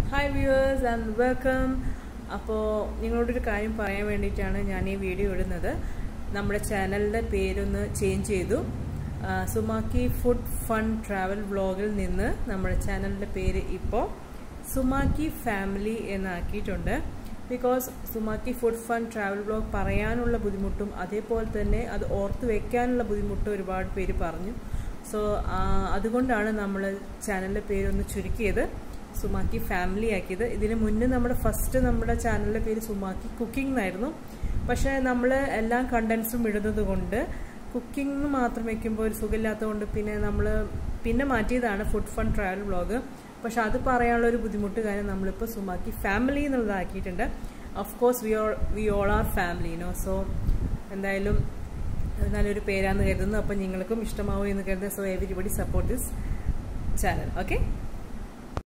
hi viewers and welcome അപ്പോൾ നിങ്ങളോടൊരു കാര്യം പറയാൻ വേണ്ടിയിട്ടാണ് ഞാൻ ഈ വീഡിയോ ഇടുന്നത് നമ്മുടെ ചാനലിൻ്റെ പേരൊന്ന് ചേഞ്ച് ചെയ്തു ആ, സുമാക്കി ഫുഡ് ഫൺ ട്രാവൽ വ്ളോഗിൽ നിന്ന് നമ്മുടെ ചാനലിൻ്റെ പേര് ഇപ്പോൾ സുമാക്കി ഫാമിലി എന്നാക്കിയിട്ടുണ്ട് because Sumakki food fun travel vlog പറയാനുള്ള ബുദ്ധിമുട്ടും അതേപോലെ തന്നെ അത് ഓർത്ത് വെക്കാനുള്ള ബുദ്ധിമുട്ടും ഒരുപാട് പേര് പറഞ്ഞു സോ അതുകൊണ്ടാണ് നമ്മൾ ചാനലിൻ്റെ പേരൊന്ന് ചുരുക്കിയത് സുമാക്കി ഫാമിലി ആക്കിയത് ഇതിന് മുന്നേ നമ്മുടെ ഫസ്റ്റ് നമ്മുടെ ചാനലിൻ്റെ പേര് സുമാക്കി കുക്കിംഗ് എന്നായിരുന്നു പക്ഷേ നമ്മൾ എല്ലാ കണ്ടൻസും ഇടുന്നത് കൊണ്ട് കുക്കിംഗ് മാത്രം വെക്കുമ്പോൾ ഒരു സുഖമില്ലാത്തതുകൊണ്ട് പിന്നെ നമ്മൾ പിന്നെ മാറ്റിയതാണ് ഫുഡ് ഫൺ ട്രാവൽ വ്ളോഗ് പക്ഷെ അത് പറയാനുള്ള ഒരു ബുദ്ധിമുട്ട് കാര്യം നമ്മളിപ്പോൾ സുമാക്കി ഫാമിലി എന്നുള്ളതാക്കിയിട്ടുണ്ട് of course we all we all are family no so എന്തായാലും അത് നല്ലൊരു പേരാന്ന് കരുതുന്നു അപ്പം നിങ്ങൾക്കും ഇഷ്ടമാവും എന്ന് കരുതുന്നു so everybody support this channel okay